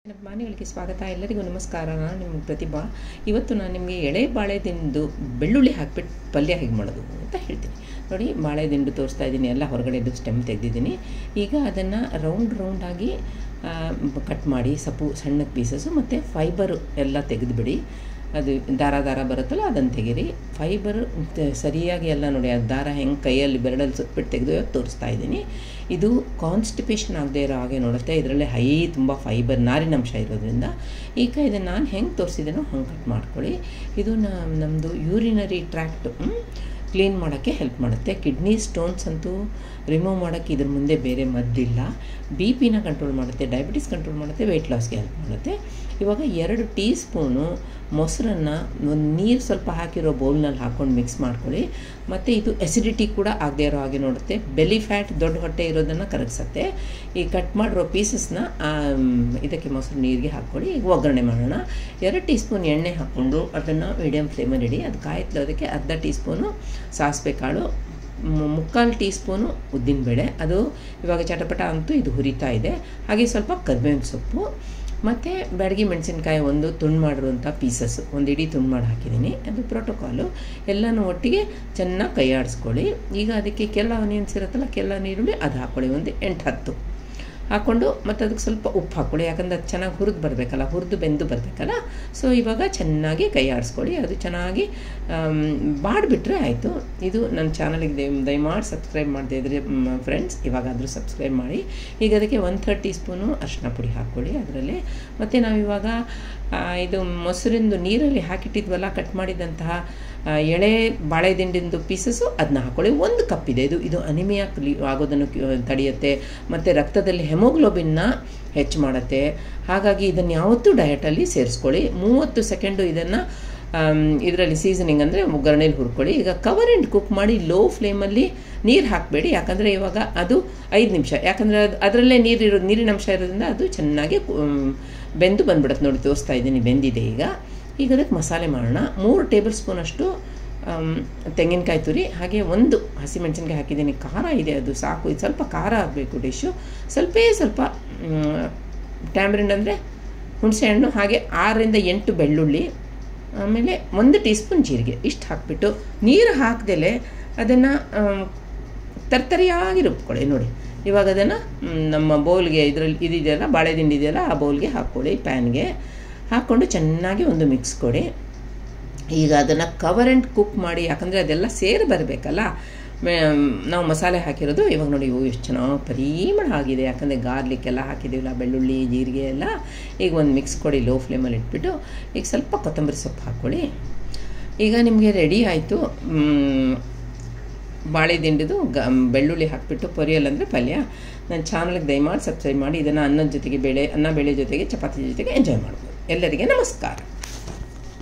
ಮಾನ್ಯಗಳಿಗೆ ಸ್ವಾಗತ ಎಲ್ಲರಿಗೂ ನಮಸ್ಕಾರ ನಾನು ನಿಮ್ಮ ಪ್ರತಿಭಾ ಇವತ್ತು ನಾನು ನಿಮಗೆ ಎಳೆ ಬಾಳೆದಿಂಡು ಬೆಳ್ಳುಳ್ಳಿ ಹಾಕ್ಬಿಟ್ಟು ಪಲ್ಯ ಹೇಗೆ ಮಾಡೋದು ಅಂತ ಹೇಳ್ತೀನಿ ನೋಡಿ ಬಾಳೆದಿಂಡು ತೋರಿಸ್ತಾ ಇದ್ದೀನಿ ಎಲ್ಲ ಹೊರಗಡೆದು ಸ್ಟೆಮ್ ತೆಗೆದಿದ್ದೀನಿ ಈಗ ಅದನ್ನು ರೌಂಡ್ ರೌಂಡಾಗಿ ಕಟ್ ಮಾಡಿ ಸಪು ಸಣ್ಣ ಪೀಸಸ್ಸು ಮತ್ತು ಫೈಬರು ಎಲ್ಲ ತೆಗೆದುಬಿಡಿ ಅದು ದಾರ ದಾರ ಬರುತ್ತಲ್ಲ ಅದನ್ನು ತೆಗೀರಿ ಫೈಬರ್ ಸರಿಯಾಗಿ ಎಲ್ಲ ನೋಡಿ ಆ ದಾರ ಹೆಂಗೆ ಕೈಯಲ್ಲಿ ಬೆರಳಲ್ಲಿ ಸುತ್ತಬಿಟ್ಟು ತೆಗೆದು ತೋರಿಸ್ತಾ ಇದ್ದೀನಿ ಇದು ಕಾನ್ಸ್ಟಿಪೇಷನ್ ಆಗದೆ ಇರೋ ಹಾಗೆ ನೋಡುತ್ತೆ ಇದರಲ್ಲಿ ಹೈ ತುಂಬ ಫೈಬರ್ ನಾರಿನಂಶ ಇರೋದ್ರಿಂದ ಈಗ ಇದನ್ನು ನಾನು ಹೆಂಗೆ ತೋರಿಸಿದ್ದೀನೋ ಹಂಗೆ ಕಟ್ ಮಾಡ್ಕೊಳ್ಳಿ ಇದು ನಮ್ಮದು ಯೂರಿನರಿ ಟ್ರ್ಯಾಕ್ಟು ಕ್ಲೀನ್ ಮಾಡೋಕ್ಕೆ ಹೆಲ್ಪ್ ಮಾಡುತ್ತೆ ಕಿಡ್ನಿ ಸ್ಟೋನ್ಸ್ ಅಂತೂ ರಿಮೂವ್ ಮಾಡೋಕ್ಕೆ ಇದ್ರ ಮುಂದೆ ಬೇರೆ ಮದ್ದಿಲ್ಲ ಬಿ ಪಿನ ಕಂಟ್ರೋಲ್ ಮಾಡುತ್ತೆ ಡಯಾಬಿಟಿಸ್ ಕಂಟ್ರೋಲ್ ಮಾಡುತ್ತೆ ವೆಯ್ಟ್ ಲಾಸ್ಗೆ ಹೆಲ್ಪ್ ಮಾಡುತ್ತೆ ಇವಾಗ ಎರಡು ಟೀ ಸ್ಪೂನು ಮೊಸರನ್ನು ಒಂದು ನೀರು ಸ್ವಲ್ಪ ಹಾಕಿರೋ ಬೌಲ್ನಲ್ಲಿ ಹಾಕ್ಕೊಂಡು ಮಿಕ್ಸ್ ಮಾಡ್ಕೊಳ್ಳಿ ಮತ್ತು ಇದು ಎಸಿಡಿಟಿ ಕೂಡ ಆಗದೆ ಇರೋ ಹಾಗೆ ನೋಡುತ್ತೆ ಬೆಲಿ ಫ್ಯಾಟ್ ದೊಡ್ಡ ಹೊಟ್ಟೆ ಇರೋದನ್ನು ಕರಗಿಸುತ್ತೆ ಈ ಕಟ್ ಮಾಡಿರೋ ಪೀಸಸ್ನ ಇದಕ್ಕೆ ಮೊಸರು ನೀರಿಗೆ ಹಾಕ್ಕೊಳ್ಳಿ ಈಗ ಒಗ್ಗರಣೆ ಮಾಡೋಣ ಎರಡು ಟೀ ಸ್ಪೂನ್ ಎಣ್ಣೆ ಹಾಕ್ಕೊಂಡು ಅದನ್ನು ಮೀಡಿಯಮ್ ಫ್ಲೇಮಲ್ಲಿ ಇಡಿ ಅದು ಕಾಯ್ತಲೋದಕ್ಕೆ ಅರ್ಧ ಟೀ ಸ್ಪೂನು ಸಾಸಿವೆ ಕಾಳು ಮುಕ್ಕಾಲು ಟೀ ಸ್ಪೂನು ಉದ್ದಿನಬೇಳೆ ಅದು ಇವಾಗ ಚಟಪಟ ಅಂತೂ ಇದು ಹುರಿತಾ ಇದೆ ಹಾಗೆ ಸ್ವಲ್ಪ ಕರಿಬೇವಿನ ಸೊಪ್ಪು ಮತ್ತು ಬ್ಯಾಡಗಿ ಮೆಣಸಿನ್ಕಾಯಿ ಒಂದು ತುಂಡು ಮಾಡಿರುವಂಥ ಪೀಸಸ್ಸು ಒಂದು ಇಡೀ ತುಂಡು ಮಾಡಿ ಹಾಕಿದ್ದೀನಿ ಅದು ಪ್ರೋಟೋಕಾಲು ಎಲ್ಲನೂ ಒಟ್ಟಿಗೆ ಚೆನ್ನಾಗಿ ಕೈ ಆಡಿಸ್ಕೊಳ್ಳಿ ಈಗ ಅದಕ್ಕೆ ಕೆಲ್ಲ ಆನಿಯನ್ಸ್ ಇರುತ್ತಲ್ಲ ಕೆಲ್ಲ ನೀರುಳ್ಳಿ ಅದು ಹಾಕ್ಕೊಳ್ಳಿ ಒಂದು ಎಂಟು ಹತ್ತು ಹಾಕ್ಕೊಂಡು ಮತ್ತು ಅದಕ್ಕೆ ಸ್ವಲ್ಪ ಉಪ್ಪು ಹಾಕ್ಕೊಳ್ಳಿ ಯಾಕಂದರೆ ಅದು ಚೆನ್ನಾಗಿ ಹುರಿದು ಬರಬೇಕಲ್ಲ ಹುರಿದು ಬೆಂದು ಬರಬೇಕಲ್ಲ ಸೊ ಇವಾಗ ಚೆನ್ನಾಗಿ ಕೈ ಆಡಿಸ್ಕೊಳ್ಳಿ ಅದು ಚೆನ್ನಾಗಿ ಬಾಡಿಬಿಟ್ರೆ ಆಯಿತು ಇದು ನನ್ನ ಚಾನಲಿಗೆ ದಯ ದಯಮಾಡಿ ಸಬ್ಸ್ಕ್ರೈಬ್ ಮಾಡದೇ ಇದ್ದರೆ ಫ್ರೆಂಡ್ಸ್ ಇವಾಗಾದರೂ ಸಬ್ಸ್ಕ್ರೈಬ್ ಮಾಡಿ ಈಗ ಅದಕ್ಕೆ ಒನ್ ಥರ್ಡ್ ಟೀ ಸ್ಪೂನು ಅರಿಶಿನ ಪುಡಿ ಹಾಕ್ಕೊಳ್ಳಿ ಅದರಲ್ಲಿ ಮತ್ತು ನಾವಿವಾಗ ಇದು ಮೊಸರಿಂದು ನೀರಲ್ಲಿ ಹಾಕಿಟ್ಟಿದ್ವಲ್ಲ ಕಟ್ ಮಾಡಿದಂತಹ ಎಳೆ ಬಾಳೆದಿಂಡಿಂದು ಪೀಸಸ್ಸು ಅದನ್ನ ಹಾಕ್ಕೊಳ್ಳಿ ಒಂದು ಕಪ್ ಇದೆ ಇದು ಇದು ಅನಿಮಿಯಾ ಕ್ಲಿ ಆಗೋದನ್ನು ತಡೆಯುತ್ತೆ ಮತ್ತು ರಕ್ತದಲ್ಲಿ ಹೆಮೋಗ್ಲೋಬಿನ್ನ ಹೆಚ್ಚು ಮಾಡುತ್ತೆ ಹಾಗಾಗಿ ಇದನ್ನು ಯಾವತ್ತೂ ಡಯಟಲ್ಲಿ ಸೇರಿಸ್ಕೊಳ್ಳಿ ಮೂವತ್ತು ಸೆಕೆಂಡು ಇದನ್ನು ಇದರಲ್ಲಿ ಸೀಸನಿಂಗ್ ಅಂದರೆ ಒಗ್ಗರಣೆಲಿ ಹುರ್ಕೊಳ್ಳಿ ಈಗ ಕವರ್ ಆ್ಯಂಡ್ ಕುಕ್ ಮಾಡಿ ಲೋ ಫ್ಲೇಮಲ್ಲಿ ನೀರು ಹಾಕಬೇಡಿ ಯಾಕಂದರೆ ಇವಾಗ ಅದು ಐದು ನಿಮಿಷ ಯಾಕಂದರೆ ಅದು ಅದರಲ್ಲೇ ನೀರಿರೋ ನೀರಿನ ಅಂಶ ಇರೋದ್ರಿಂದ ಅದು ಚೆನ್ನಾಗಿ ಬೆಂದು ಬಂದ್ಬಿಡುತ್ತೆ ನೋಡಿ ತೋರಿಸ್ತಾ ಇದ್ದೀನಿ ಬೆಂದಿದೆ ಈಗ ಈಗ ಅದಕ್ಕೆ ಮಸಾಲೆ ಮಾಡೋಣ ಮೂರು ಟೇಬಲ್ ಸ್ಪೂನಷ್ಟು ತೆಂಗಿನಕಾಯಿ ತುರಿ ಹಾಗೆ ಒಂದು ಹಸಿಮೆಣಸಿನ್ಕಾಯಿ ಹಾಕಿದ್ದೀನಿ ಖಾರ ಇದೆ ಅದು ಸಾಕು ಇದು ಸ್ವಲ್ಪ ಖಾರ ಆಗಬೇಕು ಡಿಶ್ಶು ಸ್ವಲ್ಪೇ ಸ್ವಲ್ಪ ಟ್ಯಾಮ್ರಿನ್ ಅಂದರೆ ಹುಣಸೆಹಣ್ಣು ಹಾಗೆ ಆರರಿಂದ ಎಂಟು ಬೆಳ್ಳುಳ್ಳಿ ಆಮೇಲೆ ಒಂದು ಟೀ ಸ್ಪೂನ್ ಜೀರಿಗೆ ಇಷ್ಟು ಹಾಕಿಬಿಟ್ಟು ನೀರು ಹಾಕ್ದಲೇ ಅದನ್ನು ತರ್ತರಿಯಾಗಿ ರುಬ್ಕೊಳ್ಳಿ ನೋಡಿ ಇವಾಗ ಅದನ್ನು ನಮ್ಮ ಬೌಲ್ಗೆ ಇದರಲ್ಲಿ ಇದಿದೆಯಲ್ಲ ಬಾಳೆದಿಂಡಿ ಇದೆಯಲ್ಲ ಆ ಬೌಲ್ಗೆ ಹಾಕ್ಕೊಳ್ಳಿ ಪ್ಯಾನ್ಗೆ ಹಾಕ್ಕೊಂಡು ಚೆನ್ನಾಗಿ ಒಂದು ಮಿಕ್ಸ್ ಕೊಡಿ ಈಗ ಅದನ್ನು ಕವರ್ ಆ್ಯಂಡ್ ಕುಕ್ ಮಾಡಿ ಯಾಕಂದರೆ ಅದೆಲ್ಲ ಸೇರಿ ಬರಬೇಕಲ್ಲ ನಾವು ಮಸಾಲೆ ಹಾಕಿರೋದು ಇವಾಗ ನೋಡಿ ಇವು ಎಷ್ಟು ಚೆನ್ನಾಗಿ ಪರಿಮಳ ಆಗಿದೆ ಯಾಕಂದರೆ ಗಾರ್ಲಿಕ್ ಎಲ್ಲ ಹಾಕಿದ್ದೀವಲ್ಲ ಬೆಳ್ಳುಳ್ಳಿ ಜೀರಿಗೆ ಎಲ್ಲ ಈಗ ಒಂದು ಮಿಕ್ಸ್ ಕೊಡಿ ಲೋ ಫ್ಲೇಮಲ್ಲಿ ಇಟ್ಬಿಟ್ಟು ಈಗ ಸ್ವಲ್ಪ ಕೊತ್ತಂಬರಿ ಸೊಪ್ಪು ಹಾಕ್ಕೊಳ್ಳಿ ಈಗ ನಿಮಗೆ ರೆಡಿ ಆಯಿತು ಬಾಳೆ ದಿಂಡಿದು ಗ ಬೆಳ್ಳುಳ್ಳಿ ಹಾಕಿಬಿಟ್ಟು ಪೊರಿಯಲ್ ಅಂದರೆ ಪಲ್ಯ ನನ್ನ ಚಾನಲ್ಗೆ ದಯಮಾಡಿ ಸಬ್ಸ್ಕ್ರೈಬ್ ಮಾಡಿ ಇದನ್ನು ಅನ್ನದ ಜೊತೆಗೆ ಬೇಳೆ ಅನ್ನ ಬೇಳೆ ಜೊತೆಗೆ ಚಪಾತಿ ಜೊತೆಗೆ ಎಂಜಾಯ್ ಮಾಡ್ಬೋದು ಎಲ್ಲರಿಗೆ ನಮಸ್ಕಾರ